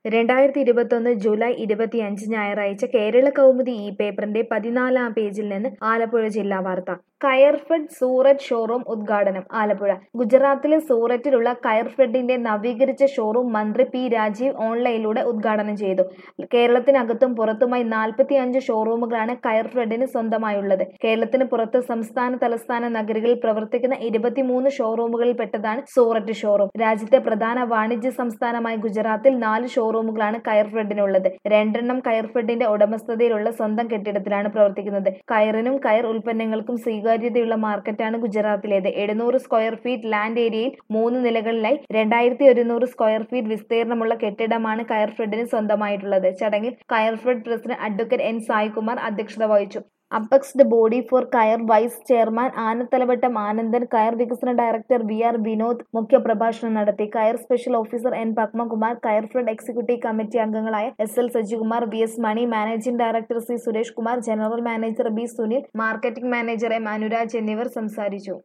രണ്ടായിരത്തി ഇരുപത്തൊന്ന് ജൂലൈ ഇരുപത്തിയഞ്ച് ഞായറാഴ്ച കേരള കൗമുദി ഈ പേപ്പറിന്റെ പതിനാലാം പേജിൽ നിന്ന് ആലപ്പുഴ ജില്ലാ വാർത്ത കയർഫെഡ് സൂററ്റ് ഷോറൂം ഉദ്ഘാടനം ആലപ്പുഴ ഗുജറാത്തിലെ സൂററ്റിലുള്ള കയർഫെഡിന്റെ നവീകരിച്ച ഷോറൂം മന്ത്രി പി രാജീവ് ഓൺലൈനിലൂടെ ഉദ്ഘാടനം ചെയ്തു കേരളത്തിനകത്തും പുറത്തുമായി നാൽപ്പത്തി അഞ്ച് ഷോറൂമുകളാണ് കയർഫെഡിന് സ്വന്തമായുള്ളത് കേരളത്തിന് പുറത്ത് സംസ്ഥാന തലസ്ഥാന നഗരികളിൽ പ്രവർത്തിക്കുന്ന ഇരുപത്തിമൂന്ന് ഷോറൂമുകളിൽ പെട്ടതാണ് സൂററ്റ് ഷോറൂം രാജ്യത്തെ പ്രധാന വാണിജ്യ സംസ്ഥാനമായ ഗുജറാത്തിൽ നാല് ഷോറൂമുകളാണ് കയർഫെഡിനുള്ളത് രണ്ടെണ്ണം കയർഫെഡിന്റെ ഉടമസ്ഥതയിലുള്ള സ്വന്തം കെട്ടിടത്തിലാണ് പ്രവർത്തിക്കുന്നത് കയറിനും കയർ ഉൽപ്പന്നങ്ങൾക്കും സ്വീകാര്യതയുള്ള മാർക്കറ്റാണ് ഗുജറാത്തിലേത് എഴുന്നൂറ് സ്ക്വയർ ഫീറ്റ് ലാൻഡ് ഏരിയയിൽ മൂന്ന് നിലകളിലായി രണ്ടായിരത്തി ഒരുന്നൂറ് സ്ക്വയർ ഫീറ്റ് വിസ്തീർണമുള്ള കെട്ടിടമാണ് കയർഫെഡിന് സ്വന്തമായിട്ടുള്ളത് ചടങ്ങിൽ Coirfed president advocate N Saikumar അധ്യക്ഷത വഹിച്ചു apex body for coir vice chairman Anathalavattom Anandan കയർ വികസന ഡയറക്ടർ വി ആർ വിനോദ് മുഖ്യപ്രഭാഷണം നടത്തി കയർ special officer N Padmakumar Coirfed executive committee അംഗങ്ങളായ S L Sajikumar V S Mani managing director C Suresh Kumar general manager B Sunil marketing manager M Anuraj എന്നിവർ സംസാരിച്ചു